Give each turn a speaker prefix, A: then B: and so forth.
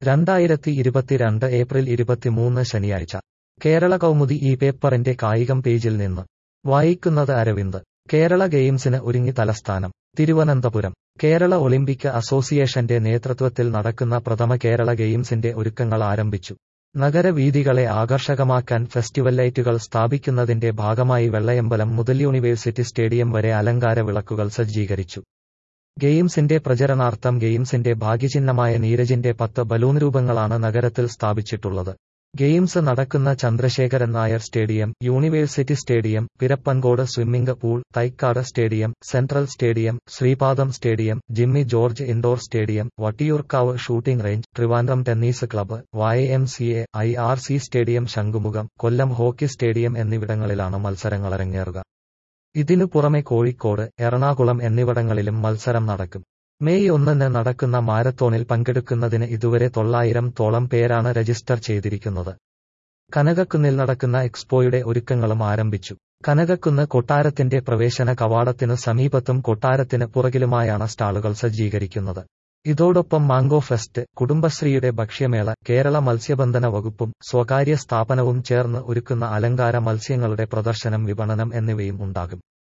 A: രണ്ടായിരത്തി ഇരുപത്തിരണ്ട് ഏപ്രിൽ ഇരുപത്തിമൂന്ന് ശനിയാഴ്ച കേരള കൗമുദി ഈ പേപ്പറിന്റെ കായികം പേജിൽ നിന്ന് വായിക്കുന്നത് അരവിന്ദ് കേരള ഗെയിംസിന് ഒരുങ്ങി തലസ്ഥാനം തിരുവനന്തപുരം കേരള ഒളിമ്പിക് അസോസിയേഷന്റെ നേതൃത്വത്തിൽ നടക്കുന്ന പ്രഥമ കേരള ഗെയിംസിന്റെ ഒരുക്കങ്ങൾ ആരംഭിച്ചു നഗരവീഥികളെ ആകർഷകമാക്കാൻ ഫെസ്റ്റിവൽ ലൈറ്റുകൾ സ്ഥാപിക്കുന്നതിന്റെ ഭാഗമായി വെള്ളയമ്പലം മുതൽ യൂണിവേഴ്സിറ്റി സ്റ്റേഡിയം വരെ അലങ്കാര വിളക്കുകൾ സജ്ജീകരിച്ചു ഗെയിംസിന്റെ പ്രചരണാർത്ഥം ഗെയിംസിന്റെ ഭാഗ്യചിഹ്നമായ നീരജിന്റെ പത്ത് ബലൂൺ രൂപങ്ങളാണ് നഗരത്തിൽ സ്ഥാപിച്ചിട്ടുള്ളത് ഗെയിംസ് നടക്കുന്ന Chandrasekharan Nair stadium university stadium Pirappancode swimming pool Thycaud stadium central stadium Sripadam stadium Jimmy George indoor stadium Vattiyoorkavu shooting range Trivandrum tennis club Y M C A I R C stadium Shankhumukham Kollam hockey stadium എന്നിവിടങ്ങളിലാണ് മത്സരങ്ങൾ അരങ്ങേറുക ഇതിനു പുറമെ കോഴിക്കോട് എറണാകുളം എന്നിവിടങ്ങളിലും മത്സരം നടക്കും മെയ് ഒന്നിന് നടക്കുന്ന മാരത്തോണിൽ പങ്കെടുക്കുന്നതിന് ഇതുവരെ തൊള്ളായിരം തോളം പേരാണ് രജിസ്റ്റർ ചെയ്തിരിക്കുന്നത് കനകക്കുന്നിൽ നടക്കുന്ന എക്സ്പോയുടെ ഒരുക്കങ്ങളും ആരംഭിച്ചു കനകക്കുന്ന് കൊട്ടാരത്തിന്റെ പ്രവേശന കവാടത്തിനു സമീപത്തും കൊട്ടാരത്തിന് പുറകിലുമായാണ് സ്റ്റാളുകൾ സജ്ജീകരിക്കുന്നത് ഇതോടൊപ്പം മാംഗോ ഫെസ്റ്റ് കുടുംബശ്രീയുടെ ഭക്ഷ്യമേള കേരള മത്സ്യബന്ധന വകുപ്പും സ്വകാര്യ സ്ഥാപനവും ചേർന്ന് ഒരുക്കുന്ന അലങ്കാര മത്സ്യങ്ങളുടെ പ്രദർശനം വിപണനം എന്നിവയും ഉണ്ടാകും